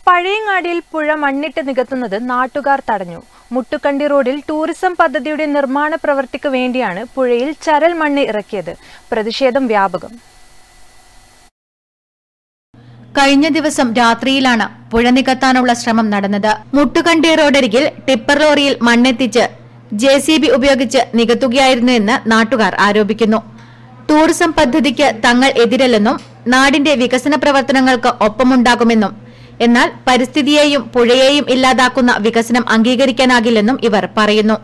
പഴയങ്ങാടിയിൽ പുഴ മണ്ണിട്ട് നികത്തുന്നത് നാട്ടുകാർ തടഞ്ഞു മുട്ടുകണ്ടി റോഡിൽ ടൂറിസം പദ്ധതിയുടെ നിർമ്മാണ പ്രവൃത്തിക്ക് വേണ്ടിയാണ് പുഴയിൽ ചരൽ മണ്ണ് ഇറക്കിയത് പ്രതിഷേധം വ്യാപകം കഴിഞ്ഞ ദിവസം രാത്രിയിലാണ് പുഴ നികത്താനുള്ള ശ്രമം നടന്നത് മുട്ടുകണ്ടി റോഡരികിൽ ടിപ്പർ ലോറിയിൽ മണ്ണെത്തിച്ച് ജെ സി ബി ഉപയോഗിച്ച് നികത്തുകയായിരുന്നു എന്ന് നാട്ടുകാർ ആരോപിക്കുന്നു ടൂറിസം പദ്ധതിക്ക് തങ്ങൾ എതിരല്ലെന്നും നാടിന്റെ വികസന പ്രവർത്തനങ്ങൾക്ക് ഒപ്പമുണ്ടാകുമെന്നും എന്നാൽ പരിസ്ഥിതിയെയും പുഴയെയും ഇല്ലാതാക്കുന്ന വികസനം അംഗീകരിക്കാനാകില്ലെന്നും ഇവർ പറയുന്നു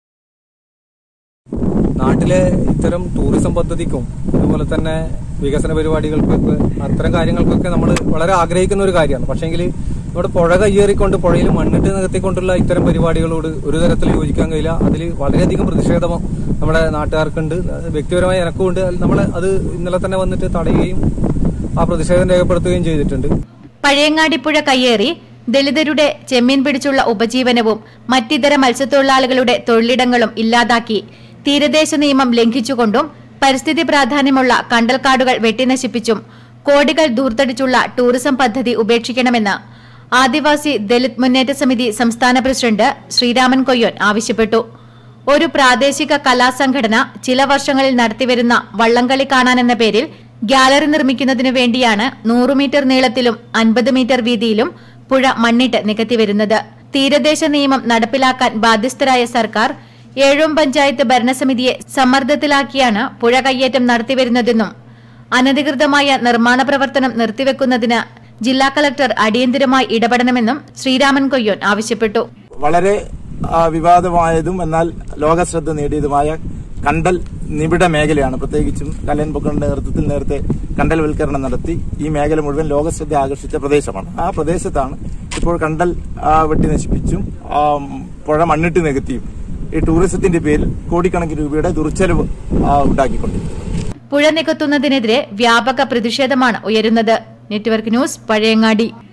നാട്ടിലെ ഇത്തരം ടൂറിസം പദ്ധതിക്കും അതുപോലെ തന്നെ വികസന പരിപാടികൾക്കൊക്കെ അത്തരം കാര്യങ്ങൾക്കൊക്കെ നമ്മൾ വളരെ ആഗ്രഹിക്കുന്ന ഒരു കാര്യമാണ് പക്ഷേങ്കിൽ ഇവിടെ പുഴ കയ്യേറിക്കൊണ്ട് പുഴയിൽ മണ്ണിട്ട് നികത്തിക്കൊണ്ടുള്ള ഇത്തരം പരിപാടികളോട് ഒരു തരത്തിൽ യോജിക്കാൻ കഴിയില്ല അതിൽ വളരെയധികം പ്രതിഷേധം നമ്മുടെ നാട്ടുകാർക്കുണ്ട് വ്യക്തിപരമായി എനക്കുമുണ്ട് നമ്മൾ അത് ഇന്നലെ തന്നെ വന്നിട്ട് തടയുകയും ആ പ്രതിഷേധം രേഖപ്പെടുത്തുകയും ചെയ്തിട്ടുണ്ട് പഴയങ്ങാടി പുഴ കയ്യേറി ദളിതരുടെ ചെമ്മീൻ പിടിച്ചുള്ള ഉപജീവനവും മറ്റിതര മത്സ്യത്തൊഴിലാളികളുടെ തൊഴിലിടങ്ങളും ഇല്ലാതാക്കി തീരദേശ നിയമം ലംഘിച്ചുകൊണ്ടും പരിസ്ഥിതി പ്രാധാന്യമുള്ള കണ്ടൽക്കാടുകൾ വെട്ടിനശിപ്പിച്ചും കോടികൾ ദൂർത്തടിച്ചുള്ള ടൂറിസം പദ്ധതി ഉപേക്ഷിക്കണമെന്ന് ആദിവാസി ദലിത് മുന്നേറ്റ സമിതി സംസ്ഥാന പ്രസിഡന്റ് ശ്രീരാമൻ കൊയ്യോൻ ആവശ്യപ്പെട്ടു ഒരു പ്രാദേശിക കലാസംഘടന ചില വർഷങ്ങളിൽ നടത്തിവരുന്ന വള്ളംകളി കാണാനെന്ന പേരിൽ ഗ്യാലറി നിർമ്മിക്കുന്നതിനു വേണ്ടിയാണ് നൂറ് മീറ്റർ നീളത്തിലും അൻപത് മീറ്റർ വീതിയിലും പുഴ മണ്ണിട്ട് നികത്തിവരുന്നത് തീരദേശ നിയമം നടപ്പിലാക്കാൻ ബാധ്യസ്ഥരായ സർക്കാർ ഏഴോം പഞ്ചായത്ത് ഭരണസമിതിയെ സമ്മർദ്ദത്തിലാക്കിയാണ് പുഴ കയ്യേറ്റം നടത്തിവരുന്നതെന്നും അനധികൃതമായ നിർമ്മാണ പ്രവർത്തനം നിർത്തിവെക്കുന്നതിന് ജില്ലാ കളക്ടർ അടിയന്തരമായി ഇടപെടണമെന്നും ശ്രീരാമൻ കൊയ്യോൻ ആവശ്യപ്പെട്ടു വളരെ ആ, വിവാദമായതും എന്നാൽ ലോകശ്രദ്ധ നേടിയതുമായ കണ്ടൽ നിബിഡ മേഖലയാണ് പ്രത്യേകിച്ചും കല്ലൻ പൊക്കറിന്റെ നേതൃത്വത്തിൽ നേരത്തെ കണ്ടൽവൽക്കരണം നടത്തി ഈ മേഖല മുഴുവൻ ലോകശ്രദ്ധ ആകർഷിച്ച പ്രദേശമാണ് ആ പ്രദേശത്താണ് ഇപ്പോൾ കണ്ടൽ ആ, വെട്ടി നശിപ്പിച്ചും ആ, പുഴ മണ്ണിട്ട് നികത്തിയും ഈ ടൂറിസത്തിന്റെ പേരിൽ കോടിക്കണക്കിന് രൂപയുടെ ദുർച്ചെലവ് ആ, ഉണ്ടാക്കിക്കൊണ്ടിരിക്കുന്നത് പുഴ നികത്തുന്നതിനെതിരെ വ്യാപക പ്രതിഷേധമാണ് ഉയരുന്നത് നെറ്റ്വർക്ക് ന്യൂസ് പഴയങ്ങാടി